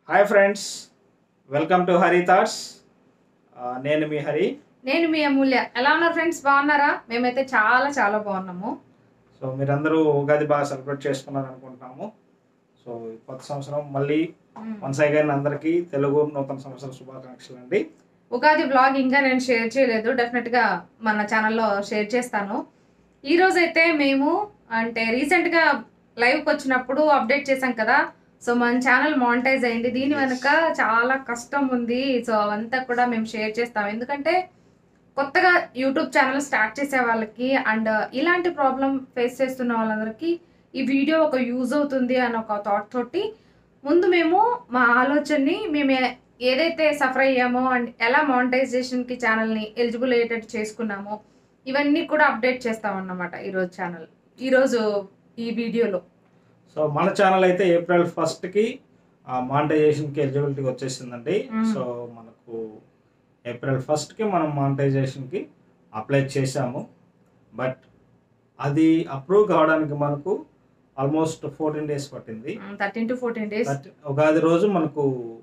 Hi friends welcome to Hari thoughts నేను మీ హరి నేను మీ అమూల్య ఎలా ఉన్నారు ఫ్రెండ్స్ బాగున్నారా మేమైతే చాలా చాలా బాగున్నాము సో మీరందరూ ఉగాది బాగా సెలబ్రేట్ చేసుకున్నారు అనుకుంటున్నాము సో ఈ కొత్త సంవత్సరం మళ్ళీ వన్స్ అగైన్ అందరికీ తెలుగు నూతన సంవత్సర శుభాకాంక్షలు అండి ఉగాది బ్లాగ్ ఇంకా నేను షేర్ చేయలేదు డెఫినెట్ గా మన ఛానల్లో షేర్ చేస్తాను ఈ రోజు అయితే మేము అంటే రీసెంట్ గా లైవ్ కి వచ్చినప్పుడు అప్డేట్ చేశాం కదా సో మన ఛానల్ మానిటైజ్ అయింది దీని వెనుక చాలా కష్టం ఉంది సో అవంతా కూడా మేము షేర్ చేస్తాం ఎందుకంటే కొత్తగా యూట్యూబ్ ఛానల్ స్టార్ట్ చేసే వాళ్ళకి అండ్ ఇలాంటి ప్రాబ్లం ఫేస్ చేస్తున్న వాళ్ళందరికీ ఈ వీడియో ఒక యూజ్ అవుతుంది అని ఒక థాట్ తోటి ముందు మేము మా ఆలోచనని మేము ఏ- ఏదైతే సఫర్ అయ్యామో అండ్ ఎలా మానిటైజేషన్కి ఛానల్ని ఎలిజిబుల్ అయ్యేటట్టు చేసుకున్నామో ఇవన్నీ కూడా అప్డేట్ చేస్తామన్నమాట ఈరోజు ఛానల్ ఈరోజు ఈ వీడియోలో సో మన ఛానల్ అయితే ఏప్రిల్ ఫస్ట్కి మానిటైజేషన్కి ఎలిజిబిలిటీకి వచ్చేసిందండి Mm. సో మనకు ఏప్రిల్ ఫస్ట్కి మనం మానిటైజేషన్కి అప్లై చేశాము బట్ అది అప్రూవ్ కావడానికి మనకు ఆల్మోస్ట్ ఫోర్టీన్ డేస్ పట్టింది thirteen to fourteen days but Ugadi రోజు మనకు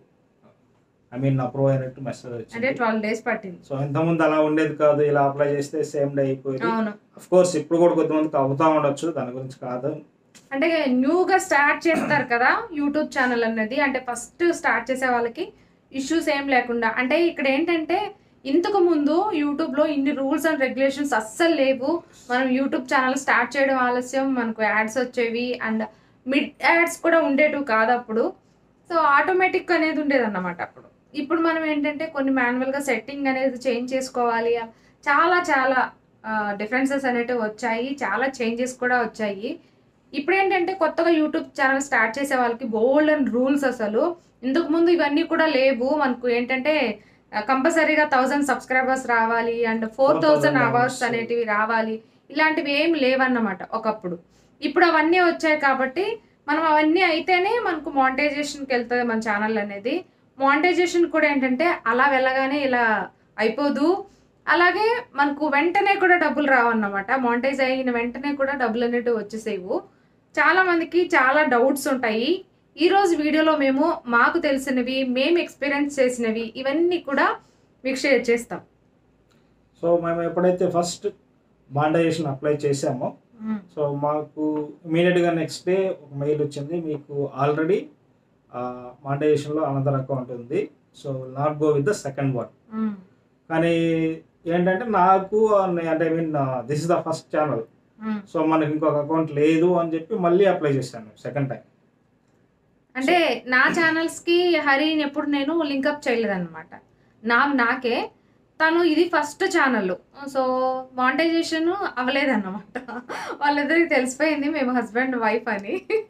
ఐ మీన్ అప్రూవ్ అయినట్టు మెసేజ్ అంటే వచ్చింది ట్వెల్వ్ డేస్ పట్టింది సో ఇంతకుముందు అలా ఉండేది కాదు ఇలా అప్లై చేస్తే సేమ్ డే అయిపోయింది అవును అఫ్ కోర్స్ ఇప్పుడు కూడా కొద్దిమందికి అవుతా ఉండొచ్చు దాని గురించి కాదు అంటే న్యూగా స్టార్ట్ చేస్తారు కదా యూట్యూబ్ ఛానల్ అనేది అంటే ఫస్ట్ స్టార్ట్ చేసే వాళ్ళకి ఇష్యూస్ ఏం లేకుండా అంటే ఇక్కడ ఏంటంటే ఇంతకు ముందు యూట్యూబ్లో ఇన్ని రూల్స్ అండ్ రెగ్యులేషన్స్ అస్సలు లేవు మనం యూట్యూబ్ ఛానల్ స్టార్ట్ చేయడం ఆలస్యం మనకు యాడ్స్ వచ్చేవి అండ్ మిడ్ యాడ్స్ కూడా ఉండేటివి కాదు అప్పుడు సో ఆటోమేటిక్ అనేది ఉండేది అన్నమాట అప్పుడు ఇప్పుడు మనం ఏంటంటే కొన్ని మాన్యువల్గా సెట్టింగ్ అనేది చేంజ్ చేసుకోవాలి చాలా చాలా డిఫరెన్సెస్ అనేటివి వచ్చాయి చాలా చేంజెస్ కూడా వచ్చాయి ఇప్పుడు ఏంటంటే కొత్తగా యూట్యూబ్ ఛానల్ స్టార్ట్ చేసే వాళ్ళకి బోల్డ్ అండ్ రూల్స్ అసలు ఇంతకు ముందు ఇవన్నీ కూడా లేవు మనకు ఏంటంటే కంపల్సరీగా థౌజండ్ సబ్స్క్రైబర్స్ రావాలి and four thousand 4,000 hours hours. అనేటివి రావాలి ఇలాంటివి ఏం లేవన్నమాట ఒకప్పుడు ఇప్పుడు అవన్నీ వచ్చాయి కాబట్టి మనం అవన్నీ అయితేనే మనకు మానిటైజేషన్కి వెళ్తుంది మన ఛానల్ అనేది మానిటైజేషన్ కూడా ఏంటంటే అలా వెళ్ళగానే ఇలా అయిపోదు అలాగే మనకు వెంటనే కూడా డబ్బులు రావన్నమాట మానిటైజ్ అయిన వెంటనే కూడా డబ్బులు అనేటివి వచ్చేసేవు చాలా మందికి చాలా డౌట్స్ ఉంటాయి ఈ రోజు వీడియోలో మేము మాకు తెలిసినవి మేము ఎక్స్పీరియన్స్ చేసినవి ఇవన్నీ కూడా మీకు షేర్ చేస్తాం సో మేము ఎప్పుడైతే ఫస్ట్ మాండైజేషన్ అప్లై చేసామో సో మాకు ఇమీడియట్గా నెక్స్ట్ డే ఒక మెయిల్ వచ్చింది మీకు ఆల్రెడీ మాండైజేషన్లో అనదర్ అకౌంట్ ఉంది so not go with the second one కానీ ఏంటంటే నాకు అంటే I mean this is the first channel so మనకి ఇంకొక అకౌంట్ లేదు అని చెప్పి మళ్ళీ అప్లై చేశాను సెకండ్ టైం అంటే నా ఛానల్స్ కి హరిని ఎప్పుడు నేను లింకప్ చేయలేదన్నమాట నా నాకే తను ఇది ఫస్ట్ ఛానల్ సో మానిటైజేషన్ అవ్వలేదన్నమాట వాళ్ళిద్దరికి తెలిసిపోయింది మేము హస్బెండ్ వైఫ్ అని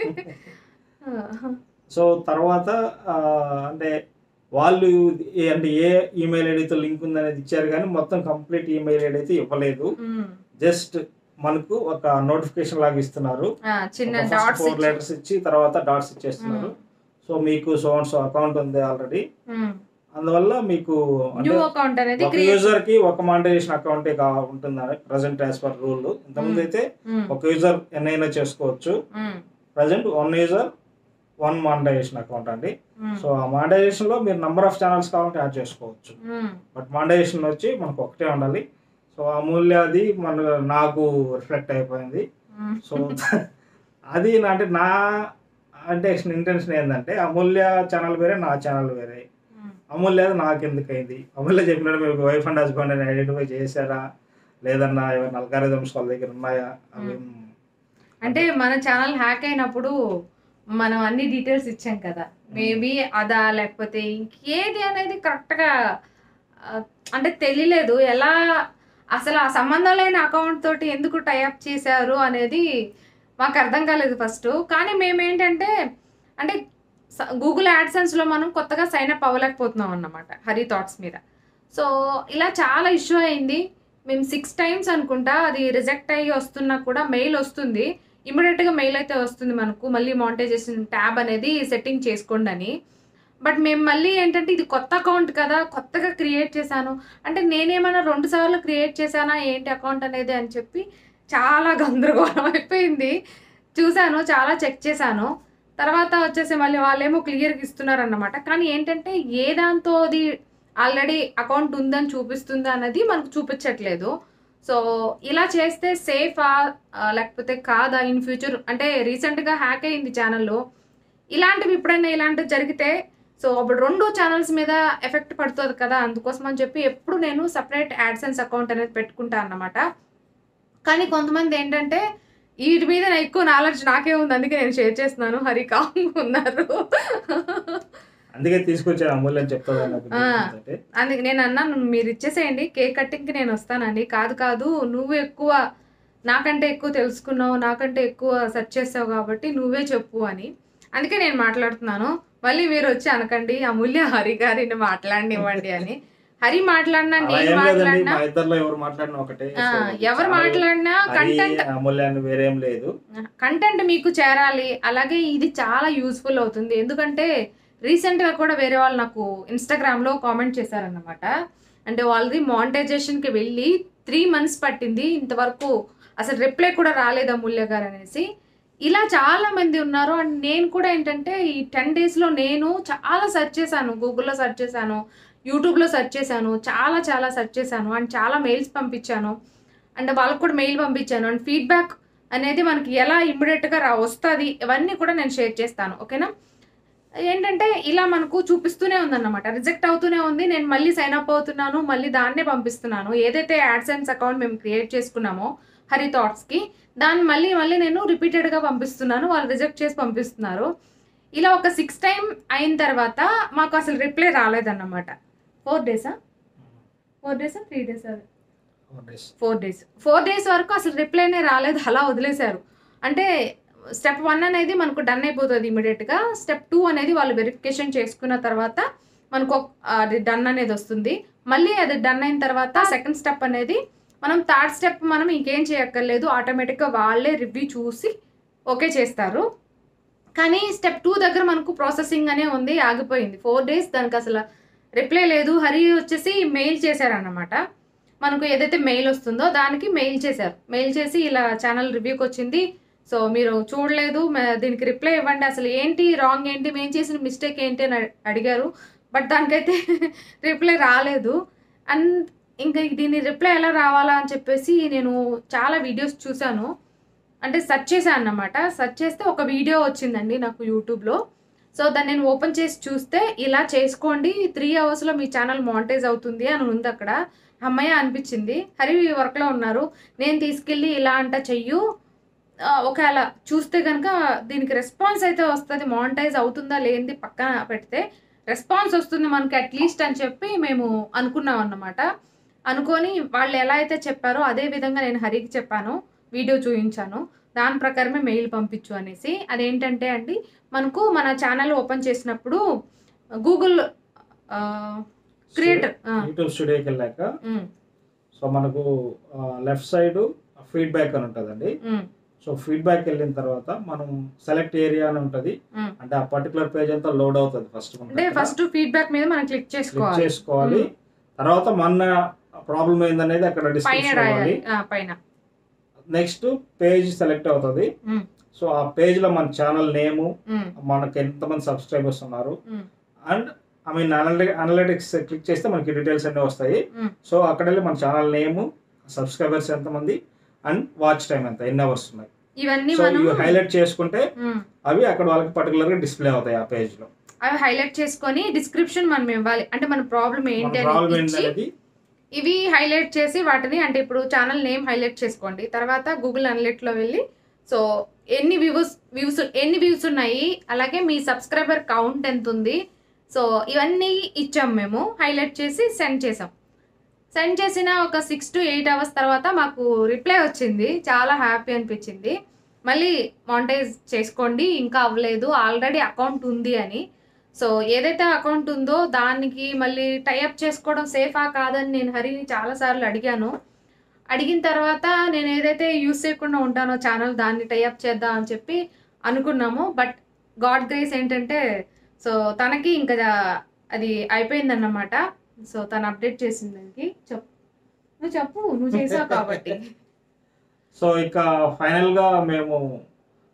సో తర్వాత ఆ, అంటే వాళ్ళు ఏ- అంటే ఏ ఈమెయిల్ ఐడితో లింక్ ఉందనేది ఇచ్చారు కానీ మొత్తం కంప్లీట్ ఈమెయిల్ ఐడి అయితే ఇవ్వలేదు ఉమ్. జస్ట్ మనకు ఒక నోటిఫికేషన్ లాగా ఇస్తున్నారు ఆ, చిన్న డాట్స్ ఫోర్ లెటర్స్ ఇచ్చి తర్వాత డాట్స్ ఇచ్చేస్తున్నారు సో మీకు సో అండ్ సో అకౌంట్ ఉంది ఆల్రెడీ అందువల్ల మీకు అంటే న్యూ అకౌంట్ అనేది ఒక క్రియేట్ యూజర్ కి ఒక మానిటైజేషన్ అకౌంట్ ఉంటుందని ప్రజెంట్ యాజ్ పర్ రూల్ ఇంతకుముందు అయితే ఒక యూజర్ ఎన్నైనా చేసుకోవచ్చు present one user one monetization account అండి సో ఆ మానిటైజేషన్ లో మీరు నంబర్ ఆఫ్ ఛానల్స్ కావాలంటే యాడ్ చేసుకోవచ్చు బట్ మానిటైజేషన్ వచ్చి మనకు ఒకటే ఉండాలి సో అమూల్య అది మన నాకు రిఫ్లెక్ట్ అయిపోయింది సో అది నా- అంటే నా అంటే ఇంటెన్షన్ ఏంటంటే అమూల్య ఛానల్ వేరే నా ఛానల్ వేరే అమూల్య అది నాకు ఎందుకు అయింది అమూల్య చెప్పినట్టు మీరు వైఫ్ అండ్ హస్బెండ్ అని ఐడెంటిఫై చేశారా లేదన్నా ఏమైనా అల్గారిథమ్స్ వాళ్ళ దగ్గర ఉన్నాయా అవి అంటే మన ఛానల్ హ్యాక్ అయినప్పుడు మనం అన్ని డీటెయిల్స్ ఇచ్చాం కదా మేబీ అదా లేకపోతే ఇంకేది అనేది కరెక్ట్గా అంటే తెలియలేదు ఎలా అసలు ఆ సంబంధం లేని అకౌంట్ తోటి ఎందుకు టైఅప్ చేశారు అనేది మాకు అర్థం కాలేదు ఫస్ట్ కానీ మేమేంటంటే అంటే గూగుల్ యాడ్సెన్స్లో మనం కొత్తగా సైన్ అప్ అవ్వలేకపోతున్నాం అన్నమాట హరి థాట్స్ మీద సో ఇలా చాలా ఇష్యూ అయింది మేము సిక్స్ టైమ్స్ అనుకుంటా అది రిజెక్ట్ అయ్యి వస్తున్నా కూడా మెయిల్ వస్తుంది ఇమీడియట్గా మెయిల్ అయితే వస్తుంది మనకు మళ్ళీ మానిటైజేషన్ ట్యాబ్ అనేది సెట్టింగ్ చేసుకోండి అని బట్ మేము మళ్ళీ ఏంటంటే ఇది కొత్త అకౌంట్ కదా కొత్తగా క్రియేట్ చేశాను అంటే నేనేమైనా రెండు సార్లు క్రియేట్ చేశానా ఏంటి అకౌంట్ అనేది అని చెప్పి చాలా గందరగోళం అయిపోయింది చూశాను చాలా చెక్ చేశాను తర్వాత వచ్చేసి మళ్ళీ వాళ్ళేమో క్లియర్గా ఇస్తున్నారు అన్నమాట కానీ ఏంటంటే ఏ దాంతో అది ఆల్రెడీ అకౌంట్ ఉందని చూపిస్తుందా అన్నది మనకు చూపించట్లేదు సో ఇలా చేస్తే సేఫా లేకపోతే కాదా ఇన్ ఫ్యూచర్ అంటే రీసెంట్గా హ్యాక్ అయింది ఛానల్లో ఇలాంటివి ఎప్పుడైనా ఇలాంటివి జరిగితే సో అప్పుడు రెండు ఛానల్స్ మీద ఎఫెక్ట్ పడుతుంది కదా అందుకోసం అని చెప్పి ఎప్పుడు నేను సపరేట్ యాడ్సెన్స్ అకౌంట్ అనేది పెట్టుకుంటా అన్నమాట కానీ కొంతమంది ఏంటంటే వీటి మీద నా ఎక్కువ నాలెడ్జ్ నాకే ఉంది అందుకే నేను షేర్ చేస్తున్నాను హరి కాంగ్ ఉన్నారు అందుకే తీసుకొచ్చాను అమూల్య అని చెప్తాను నాకు ఆ. అంటే అందుకే నేను అన్నాను మీరు ఇచ్చేసేయండి కేక్ కటింగ్కి నేను వస్తానండి కాదు కాదు నువ్వు ఎక్కువ నాకంటే ఎక్కువ తెలుసుకున్నావు నాకంటే ఎక్కువ సెర్చ్ చేసావు కాబట్టి నువ్వే చెప్పు అని అందుకే నేను మాట్లాడుతున్నాను మళ్ళీ మీరు వచ్చి అనకండి అమూల్య హరి గారిని మాట్లాడనివ్వండి అని హరి మాట్లాడినా అలా నేను ఏం లేదండి మాట్లాడినా మా ఇద్దరిలో ఎవరు మాట్లాడినా ఒకటే ఆ, సో ఎవరు చాలా- మాట్లాడినా అది కంటెంట్ అమూల్య అని వేరేం లేదు కంటెంట్ మీకు చేరాలి అలాగే ఇది చాలా యూస్ఫుల్ అవుతుంది ఎందుకంటే రీసెంట్గా కూడా వేరే వాళ్ళు నాకు ఇన్స్టాగ్రామ్లో కామెంట్ చేశారన్నమాట అంటే వాళ్ళది మానిటైజేషన్కి వెళ్ళి త్రీ మంత్స్ పట్టింది ఇంతవరకు అసలు రిప్లై కూడా రాలేదు అమూల్య గారు అనేసి ఇలా చాలా మంది ఉన్నారు అండ్ నేను కూడా ఏంటంటే ఈ టెన్ డేస్లో నేను చాలా సెర్చ్ చేశాను గూగుల్లో సెర్చ్ చేశాను యూట్యూబ్లో సెర్చ్ చేశాను చాలా చాలా సెర్చ్ చేశాను అండ్ చాలా మెయిల్స్ పంపించాను అండ్ వాళ్ళకు కూడా మెయిల్ పంపించాను అండ్ ఫీడ్బ్యాక్ అనేది మనకి ఎలా ఇమ్మీడియట్గా రా వస్తుంది ఇవన్నీ కూడా నేను షేర్ చేస్తాను ఓకేనా ఏంటంటే ఇలా మనకు చూపిస్తూనే ఉందన్నమాట రిజెక్ట్ అవుతూనే ఉంది నేను మళ్ళీ సైన్ అప్ అవుతున్నాను మళ్ళీ దాన్నే పంపిస్తున్నాను ఏదైతే యాడ్సెన్స్ అకౌంట్ మేము క్రియేట్ చేసుకున్నామో హరి థాట్స్కి దాన్ని మళ్ళీ మళ్ళీ నేను రిపీటెడ్గా పంపిస్తున్నాను వాళ్ళు రిజెక్ట్ చేసి పంపిస్తున్నారు ఇలా ఒక సిక్స్ టైం అయిన తర్వాత మాకు అసలు రిప్లై రాలేదన్నమాట ఫోర్ డేసా ఫోర్ డేసా త్రీ డేసా ఫోర్ డేస్ ఫోర్ డేస్ వరకు అసలు రిప్లైనే రాలేదు అలా వదిలేశారు అంటే స్టెప్ వన్ అనేది మనకు డన్ అయిపోతుంది ఇమీడియట్గా స్టెప్ టూ అనేది వాళ్ళు వెరిఫికేషన్ చేసుకున్న తర్వాత మనకు ఒక- అది డన్ అనేది వస్తుంది మళ్ళీ అది డన్ అయిన తర్వాత సెకండ్ స్టెప్ అనేది మనం థర్డ్ స్టెప్ మనం ఇంకేం చేయక్కర్లేదు ఆటోమేటిక్గా వాళ్ళే రివ్యూ చూసి ఓకే చేస్తారు కానీ స్టెప్ టూ దగ్గర మనకు ప్రాసెసింగ్ అనే ఉంది ఆగిపోయింది ఫోర్ డేస్ దానికి అసలు రిప్లై లేదు హరి వచ్చేసి మెయిల్ చేశారన్నమాట మనకు ఏదైతే మెయిల్ వస్తుందో దానికి మెయిల్ చేశారు మెయిల్ చేసి ఇలా ఛానల్ రివ్యూకి వచ్చింది సో మీరు చూడలేదు మ- దీనికి రిప్లై ఇవ్వండి అసలు ఏంటి రాంగ్ ఏంటి మేము చేసిన మిస్టేక్ ఏంటి అని అడి- అడిగారు బట్ దానికైతే రిప్లై రాలేదు అండ్ ఇంకా దీని రిప్లై ఎలా రావాలా అని చెప్పేసి నేను చాలా వీడియోస్ చూశాను అంటే సెర్చ్ చేశాను అన్నమాట సెర్చ్ చేస్తే ఒక వీడియో వచ్చిందండి నాకు యూట్యూబ్లో సో దాన్ని నేను ఓపెన్ చేసి చూస్తే ఇలా చేసుకోండి త్రీ అవర్స్లో మీ ఛానల్ మానిటైజ్ అవుతుంది అని ఉంది అక్కడ అమ్మయ్య అనిపించింది హరి వర్క్లో ఉన్నారు నేను తీసుకెళ్ళి ఇలా అంట చెయ్యు ఆ, ఒకవేళ చూస్తే కనుక దీనికి రెస్పాన్స్ అయితే వస్తుంది మానిటైజ్ అవుతుందా లేనిది పక్కన పెడితే రెస్పాన్స్ వస్తుంది మనకి అట్లీస్ట్ అని చెప్పి మేము అనుకున్నాం అన్నమాట అనుకొని వాళ్ళు ఎలా అయితే చెప్పారో అదే విధంగా నేను హరికి చెప్పాను వీడియో చూపించాను దాని ప్రకారమే మెయిల్ పంపించు అనేసి అదేంటంటే అండి మనకు మన ఛానల్ ఓపెన్ చేసినప్పుడు గూగుల్ క్రియేటర్ యూట్యూబ్ స్టూడియోకి వెళ్ళాక సో మనకు లెఫ్ట్ సైడ్ ఫీడ్బ్యాక్ అని ఉంటుందండి సో ఫీడ్బ్యాక్ వెళ్ళిన తర్వాత మనం సెలెక్ట్ ఏరియా అని ఉంటుంది Mm. అంటే ఆ పర్టికులర్ పేజ్ అంతా లోడ్ అవుతుంది ఫస్ట్ అంటే ఫస్ట్ ఫీడ్బ్యాక్ మీద మనం క్లిక్ క్లిక్ చేసుకోవాలి చేసుకోవాలి తర్వాత మన ప్రాబ్లం ఏందనేది అక్కడ పైన డిస్కస్ రాయాలి అవ్వాలి ఆ, పైన నెక్స్ట్ పేజ్ సెలెక్ట్ అవుతుంది Mm. సో ఆ పేజ్ లో మన ఛానల్ నేము ఉమ్, మనకి ఎంతమంది సబ్స్క్రైబర్స్ ఉన్నారు um, and I mean analytics click చేస్తే మనకి డీటెయిల్స్ అన్నీ వస్తాయి Mm. సో అక్కడ వెళ్ళి మన ఛానల్ నేము సబ్స్క్రైబర్స్ ఎంతమంది అండ్ వాచ్ టైం ఎంత ఎన్ని అవర్స్ ఉన్నాయి ఇవన్నీ సో మనం ఇవి హైలైట్ చేసుకుంటే ఉమ్, అవి అక్కడ వాళ్ళకి పర్టికులర్ గా డిస్ప్లే అవుతాయి ఆ పేజ్ లో అవి హైలైట్ చేసుకొని డిస్క్రిప్షన్ మనం ఇవ్వాలి అంటే మన ప్రాబ్లం ఏంటి మన ప్రాబ్లం అని ఇచ్చి ఏంటనేది ఇవి హైలైట్ చేసి వాటిని అంటే ఇప్పుడు ఛానల్ నేమ్ హైలైట్ చేసుకోండి తర్వాత గూగుల్ లో వెళ్ళి సో ఎన్ని వ్యూస్ వ్యూస్ ఎన్ని వ్యూస్ ఉన్నాయి అలాగే మీ సబ్స్క్రైబర్ కౌంట్ ఎంత ఉంది సో ఇవన్నీ ఇచ్చాం మేము హైలైట్ చేసి సెండ్ చేసాం సెండ్ చేసిన ఒక సిక్స్ టు ఎయిట్ అవర్స్ తర్వాత మాకు రిప్లై వచ్చింది చాలా హ్యాపీ అనిపించింది మళ్ళీ మానిటైజ్ చేసుకోండి ఇంకా అవ్వలేదు ఆల్రెడీ అకౌంట్ ఉంది అని సో ఏదైతే అకౌంట్ ఉందో దానికి మళ్ళీ టైఅప్ చేసుకోవడం సేఫా కాదని నేను హరిని చాలాసార్లు అడిగాను అడిగిన తర్వాత నేను ఏదైతే యూస్ చేయకుండా ఉంటానో ఛానల్ దాన్ని టైఅప్ చేద్దాం అని చెప్పి అనుకున్నాము బట్ గాడ్ గ్రేస్ ఏంటంటే సో తనకి ఇంకా అది అయిపోయిందన్నమాట సో తను అప్డేట్ చేసింది దానికి చెప్పు నువ్వు చెప్పు నువ్వు చేసావు కాబట్టి సో ఇక ఫైనల్ గా మేము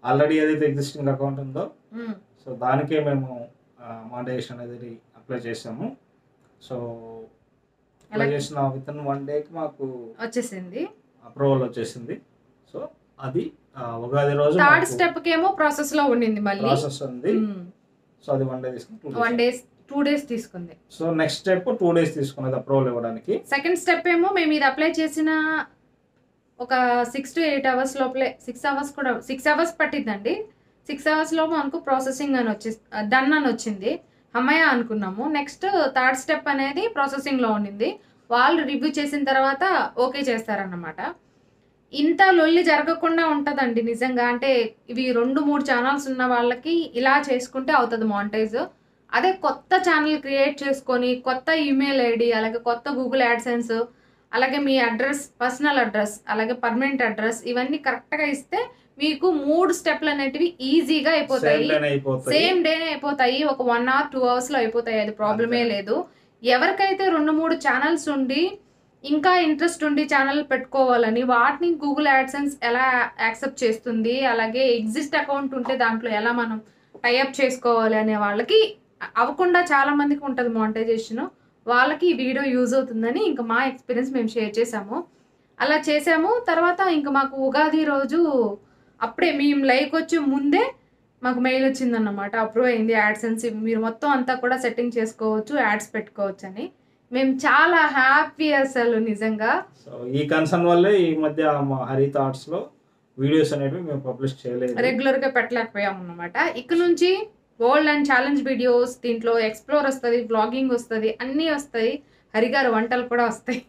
ఆల్రెడీ ఏదైతే ఎగ్జిస్టింగ్ అకౌంట్ ఉందో ఉమ్, సో దానికే మేము మానిటైజేషన్ అనేది అప్లై చేసాము సో అప్లై ఎలా- చేసిన విత్ ఇన్ వన్ డేకి మాకు వచ్చేసింది అప్రూవల్ వచ్చేసింది సో అది ఆ, ఉగాది రోజు థర్డ్ స్టెప్ కేమో ప్రాసెస్ లో ఉండింది మళ్ళీ ప్రాసెస్ ఉంది సో అది వన్ డే తీసుకుని వన్ డేస్ టూ డేస్ తీసుకుంది so next step two days తీసుకున్నది అప్రూవల్ ఇవ్వడానికి సెకండ్ స్టెప్ ఏమో మేము ఇది అప్లై చేసిన ఒక సిక్స్ టు ఎయిట్ అవర్స్ లోపలే సిక్స్ అవర్స్ కూడా సిక్స్ అవర్స్ పట్టిందండి సిక్స్ అవర్స్ లోపు మనకు ప్రాసెసింగ్ అని వచ్చి డన్ అని వచ్చింది అమ్మయ్య అనుకున్నాము నెక్స్ట్ థర్డ్ స్టెప్ అనేది ప్రాసెసింగ్ లో ఉండింది వాళ్ళు రివ్యూ చేసిన తర్వాత ఓకే చేస్తారన్నమాట ఇంత లొల్లి జరగకుండా ఉంటదండి నిజంగా అంటే ఇవి రెండు మూడు ఛానల్స్ ఉన్న వాళ్ళకి ఇలా చేసుకుంటే అవుతుంది మానిటైజ్ అదే కొత్త ఛానల్ క్రియేట్ చేసుకొని కొత్త ఈమెయిల్ ఐడి అలాగే కొత్త గూగుల్ యాడ్సెన్స్ అలాగే మీ అడ్రస్ పర్సనల్ అడ్రస్ అలాగే పర్మనెంట్ అడ్రస్ ఇవన్నీ కరెక్ట్గా ఇస్తే మీకు మూడు స్టెప్లు అనేటివి ఈజీగా సేమ్ అయిపోతాయి డేనే అయిపోతాయి సేమ్ డేనే అయిపోతాయి ఒక వన్ అవర్ టూ అవర్స్ లో అయిపోతాయి అది ప్రాబ్లమే లేదు ఎవరికైతే రెండు మూడు ఛానల్స్ ఉండి ఇంకా ఇంట్రెస్ట్ ఉండి ఛానల్ పెట్టుకోవాలని వాటిని గూగుల్ యాడ్సెన్స్ ఎలా యాక్సెప్ట్ చేస్తుంది అలాగే ఎగ్జిస్ట్ అకౌంట్ ఉంటే దాంట్లో ఎలా మనం టైఅప్ చేసుకోవాలి అనే వాళ్ళకి అవ్వకుండా చాలా మందికి ఉంటుంది మానిటైజేషన్ వాళ్ళకి ఈ వీడియో యూజ్ అవుతుందని ఇంకా మా ఎక్స్పీరియన్స్ మేము షేర్ చేసాము అలా చేసాము తర్వాత ఇంకా మాకు ఉగాది రోజు అప్పుడే మేము లైక్ వచ్చే ముందే మాకు మెయిల్ వచ్చిందన్నమాట అప్రూవ్ అయింది యాడ్సెన్స్ మీరు మొత్తం అంతా కూడా సెట్టింగ్ చేసుకోవచ్చు యాడ్స్ పెట్టుకోవచ్చు అని మేము చాలా హ్యాపీ అసలు నిజంగా సో ఈ కన్సర్న్ వల్లే ఈ మధ్య మా హరి థాట్స్ లో వీడియోస్ అనేవి మేము పబ్లిష్ చేయలేదు రెగ్యులర్ గా పెట్టలేకపోయాం అన్నమాట ఇక నుంచి వరల్డ్ అండ్ ఛాలెంజ్ వీడియోస్ దీంట్లో ఎక్స్ప్లోర్ వస్తుంది బ్లాగింగ్ వస్తుంది అన్నీ వస్తాయి హరిగారు వంటలు కూడా వస్తాయి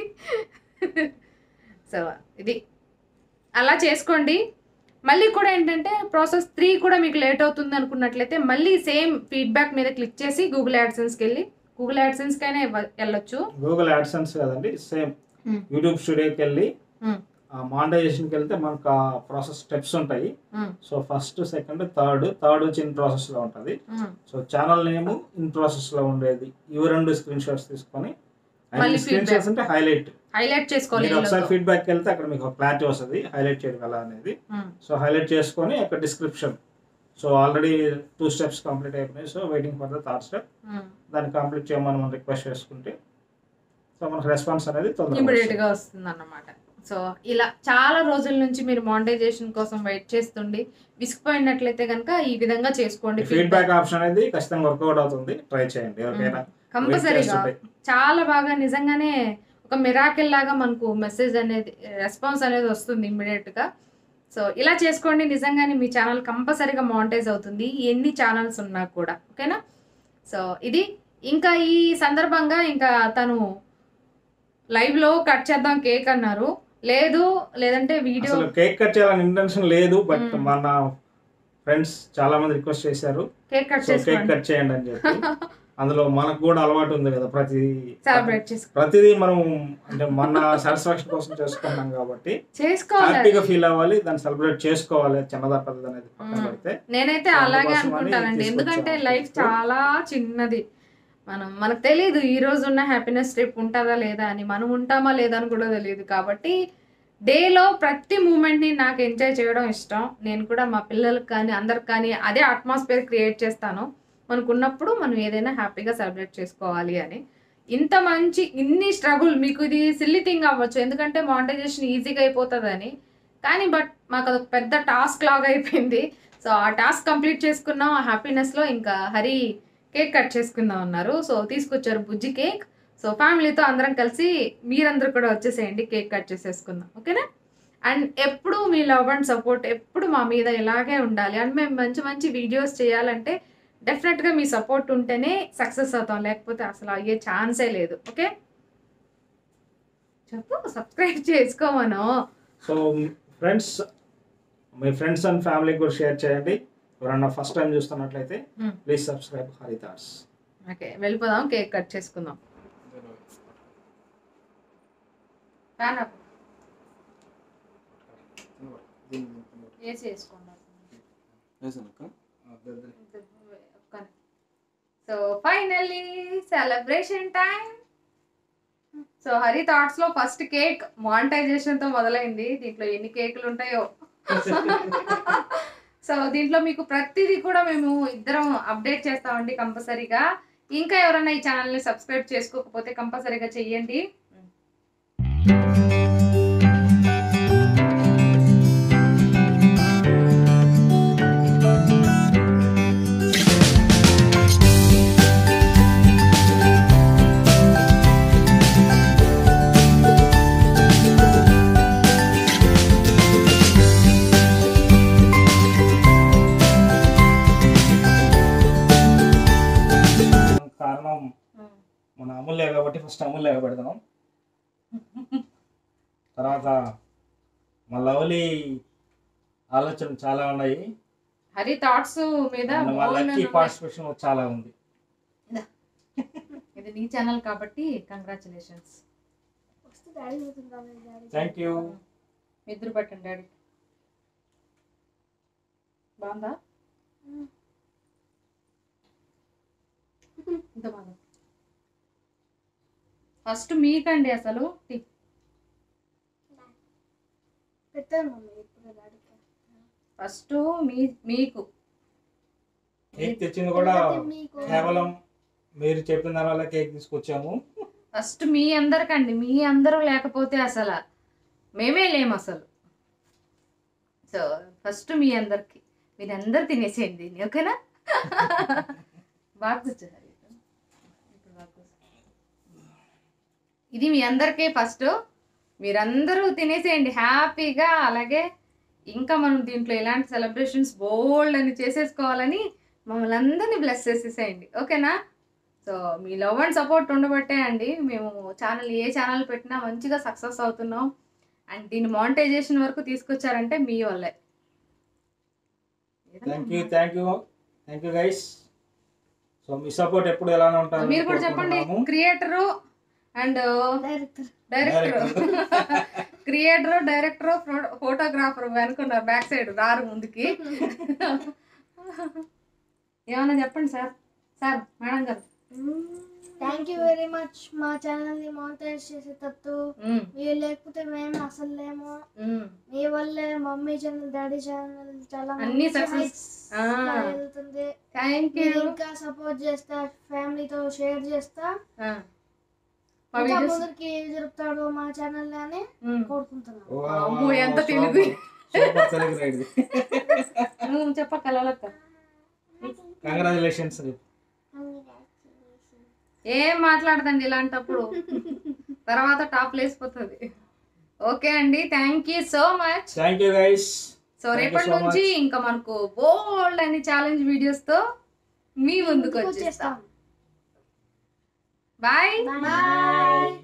సో ఇది అలా చేసుకోండి మళ్ళీ కూడా ఏంటంటే ప్రాసెస్ త్రీ కూడా మీకు లేట్ అవుతుంది అనుకున్నట్లయితే మళ్ళీ సేమ్ ఫీడ్బ్యాక్ మీద క్లిక్ చేసి గూగుల్ యాడ్సెన్స్కి వెళ్ళి గూగుల్ యాడ్సెన్స్కి అయినా ఇవ్వ- వెళ్ళొచ్చు గూగుల్ యాడ్సెన్స్ కదండి సేమ్ Hmm. యూట్యూబ్ స్టూడియోకి వెళ్ళి Hmm. మానిటైజేషన్కి వెళ్తే మనకు ఆ ప్రాసెస్ స్టెప్స్ ఉంటాయి um, so first second third third వచ్చి ఇన్ ప్రాసెస్ లో ఉంటుంది um. So channel name in process లో ఉండేది ఇవి రెండు స్క్రీన్ షాట్స్ తీసుకొని మళ్ళీ స్క్రీన్ feedback. షాట్స్ అంటే హైలైట్ హైలైట్ చేసుకోవాలి మీరు ఒకసారి వీళ్ళతో. ఫీడ్బ్యాక్ వెళ్తే అక్కడ మీకు క్లారిటీ వస్తుంది హైలైట్ చేయడం ఎలా అనేది ఉమ్, సో హైలైట్ చేసుకొని అక్కడ description so already two steps complete అయిపోయినాయి so waiting for the third step um. దాన్ని కంప్లీట్ చేయమని మనం రిక్వెస్ట్ చేసుకుంటే సో మనకు రెస్పాన్స్ అనేది తొందరగా ఇమీడియట్ వస్తుంది. గా వస్తుంది అన్నమాట సో ఇలా చాలా రోజుల నుంచి మీరు మానిటైజేషన్ కోసం వెయిట్ చేస్తుండి విసిగిపోయినట్లయితే కనుక ఈ విధంగా చేసుకోండి ఫీడ్బ్యాక్ ఆప్షన్ అనేది ఖచ్చితంగా వర్కౌట్ అవుతుంది ట్రై చేయండి ఎవరికైనా wait కంపల్సరీగా చేస్తుంటే. చాలా బాగా నిజంగానే ఒక మిరాకిల్ లాగా మనకు మెసేజ్ అనేది రెస్పాన్స్ అనేది వస్తుంది ఇమ్మీడియట్ గా సో ఇలా చేసుకోండి నిజంగానే మీ ఛానల్ కంపల్సరీగా మానిటైజ్ అవుతుంది ఎన్ని ఛానల్స్ ఉన్నా కూడా ఓకేనా సో ఇది ఇంకా ఈ సందర్భంగా ఇంకా తను లైవ్ లో కట్ చేద్దాం కేక్ అన్నారు లేదు లేదంటే వీడియో అసలు కేక్ కట్ చేయాలని ఇంటెన్షన్ లేదు బట్ మ్మ్. మన ఫ్రెండ్స్ చాలా మంది రిక్వెస్ట్ చేశారు కేక్ కట్ సో కేక్ చేసుకోండి కట్ చేయండి అని చెప్పి అందులో మనకు కూడా అలవాటు ఉంది కదా ప్రతి సెలబ్రేట్ చేసుకో ప్రతిదీ మనం అంటే మన సాటిస్ఫాక్షన్ కోసం చేసుకున్నాం కాబట్టి చేసుకోవాలి హ్యాపీగా ఫీల్ అవ్వాలి దాన్ని సెలబ్రేట్ చేసుకోవాలి చిన్నదా పెద్దది అనేది పక్కన మ్మ్. పెడితే నేనైతే సో అలాగే అందుకోసం అని అనుకుంటానండి ఎందుకంటే తీసుకొచ్చాము లైఫ్ gift. చాలా చిన్నది మనం మనకు తెలియదు ఈ రోజు ఉన్న హ్యాపీనెస్ రేపు ఉంటుందా లేదా అని మనం ఉంటామా లేదా అని కూడా తెలియదు కాబట్టి డేలో ప్రతి మూమెంట్ని నాకు ఎంజాయ్ చేయడం ఇష్టం నేను కూడా మా పిల్లలకు కానీ అందరికి కానీ అదే అట్మాస్ఫియర్ క్రియేట్ చేస్తాను మనకు ఉన్నప్పుడు మనం ఏదైనా హ్యాపీగా సెలబ్రేట్ చేసుకోవాలి అని ఇంత మంచి ఇన్ని స్ట్రగుల్ మీకు ఇది సిల్లీ థింగ్ అవ్వచ్చు ఎందుకంటే మానిటైజేషన్ ఈజీగా అయిపోతుందని కానీ బట్ మాకు అదొక పెద్ద టాస్క్ లాగా అయిపోయింది సో ఆ టాస్క్ కంప్లీట్ చేసుకున్నాం ఆ హ్యాపీనెస్లో ఇంకా హరి కేక్ కట్ చేసుకుందాం అన్నారు సో తీసుకొచ్చారు బుజ్జి కేక్ సో ఫ్యామిలీతో అందరం కలిసి మీరందరూ కూడా వచ్చేసేయండి కేక్ కట్ చేసేసుకుందాం ఓకేనా అండ్ ఎప్పుడు మీ లవ్ అండ్ సపోర్ట్ ఎప్పుడు మా మీద ఇలాగే ఉండాలి అండ్ మేము మంచి మంచి వీడియోస్ చేయాలంటే డెఫినెట్గా మీ సపోర్ట్ ఉంటేనే సక్సెస్ అవుతాం లేకపోతే అసలు అయ్యే ఛాన్సే లేదు ఓకే చెప్పు సబ్స్క్రైబ్ చేసుకోమను సో ఫ్రెండ్స్ మీ ఫ్రెండ్స్ అండ్ ఫ్యామిలీకి కూడా షేర్ చేయండి ఎవరన్నా ఫస్ట్ టైం చూస్తున్నట్లయితే Hmm. Please subscribe Hari thoughts okay వెళ్ళిపోదాం కేక్ కట్ చేసుకుందాం ఫ్యాన్ ఆపు. ఏసీ వేసుకోండి so finally celebration time so Hari thoughts లో ఫస్ట్ కేక్ మానిటైజేషన్ తో మొదలైంది దీంట్లో ఎన్ని కేకులు ఉంటాయో సో దీంట్లో మీకు ప్రతిదీ కూడా మేము ఇద్దరం అప్డేట్ చేస్తామండి కంపల్సరీగా ఇంకా ఎవరైనా ఈ ఛానల్ని సబ్స్క్రైబ్ చేసుకోకపోతే కంపల్సరీగా చెయ్యండి కారణం మన అమూల్య కాబట్టి ఫస్ట్ అమూల్య పెడదాం తర్వాత మా లవ్లీ ఆలోచన చాలా ఉన్నాయి హరి థాట్స్ మీద And మా more లక్కీ ఉన్నాయి. పార్టిసిపేషన్ చాలా ఉంది ఇది నీ ఛానల్ కాబట్టి కంగ్రాచులేషన్స్ వస్తే డాడీ పోతుందా డాడీ థ్యాంక్ యూ ఇద్దరు పెట్టండి డాడీ బాగుందా ఇంత బాగుంది ఫస్ట్ మీకండి అసలు టి- పెట్టాను మమ్మీ ఇప్పుడు డాడీకి ఫస్ట్ మీ మీకు కేక్ తెచ్చింది కూడా ఎందుకంటే మీకు కేవలం మీరు చెప్పిన దానివల్ల కేక్ తీసుకొచ్చాము ఫస్ట్ మీ అందరికండి మీ అందరూ లేకపోతే అసలు మేమే లేము అసలు సో ఫస్ట్ మీ అందరికి మీరందరు తినేసేయండి దీన్ని ఓకేనా బాగా కూర్చోండి ఇప్పుడు బాగా కూర్చో. ఇది మీ అందరికీ ఫస్ట్ మీరందరూ తినేసేయండి హ్యాపీగా అలాగే ఇంకా మనం దీంట్లో ఇలాంటి సెలబ్రేషన్స్ బోల్డ్ అని చేసేసుకోవాలని మమ్మల్ని అందరినీ బ్లెస్ చేసేసేయండి ఓకేనా సో మీ లవ్ అండ్ సపోర్ట్ ఉండబట్టే అండి మేము ఛానల్ ఏ ఛానల్ పెట్టినా మంచిగా సక్సెస్ అవుతున్నాం అండ్ దీన్ని మానిటైజేషన్ వరకు తీసుకొచ్చారంటే మీ వల్లే thank you thank you thank you guys so మీ సపోర్ట్ ఎప్పుడు ఎలానే ఉంటారు మీరు కూడా చెప్పండి creator and director director creator director photographer అనుకున్నారు బ్యాక్ సైడ్ రారు ముందుకి ఏమన్నా చెప్పండి సార్ సార్ మేడం గారు థ్యాంక్ యూ వెరీ మచ్ మా ఛానల్ ని మానిటైజ్ చేసేటట్టు ఉమ్, మీరు లేకపోతే మేము అసలు లేము ఉమ్. మీ వల్లే మమ్మీ ఛానల్ డాడీ ఛానల్ చాలా అన్ని మంచి success. heights ఆ. గా వెళ్తుంది థ్యాంక్ మీరు యూ ఇంకా సపోర్ట్ చేస్తా ఫ్యామిలీతో షేర్ చేస్తా ఆ. మా ఇంకా videos- ముందరికి జరుపుతాడు మా ఛానల్ అని ఉమ్. కోరుకుంటున్నాను అమ్మో, ఎంత తెలుగు. సూపర్ తెలుగు రైడ్ నువ్వు చెప్ప కలవలక్క కంగ్రాచులేషన్స్ ఏం మాట్లాడదండి ఇలాంటప్పుడు తర్వాత టాప్ లేసిపోతుంది ఓకే అండి thank you so much thank you guys so Thank you రేపటి so నుంచి much. ఇంకా మనకు బోల్డ్ అని ఛాలెంజ్ వీడియోస్ తో మీ ముందుకు వచ్చేస్తాం వచ్చేస్తాం బాయ్ బాయ్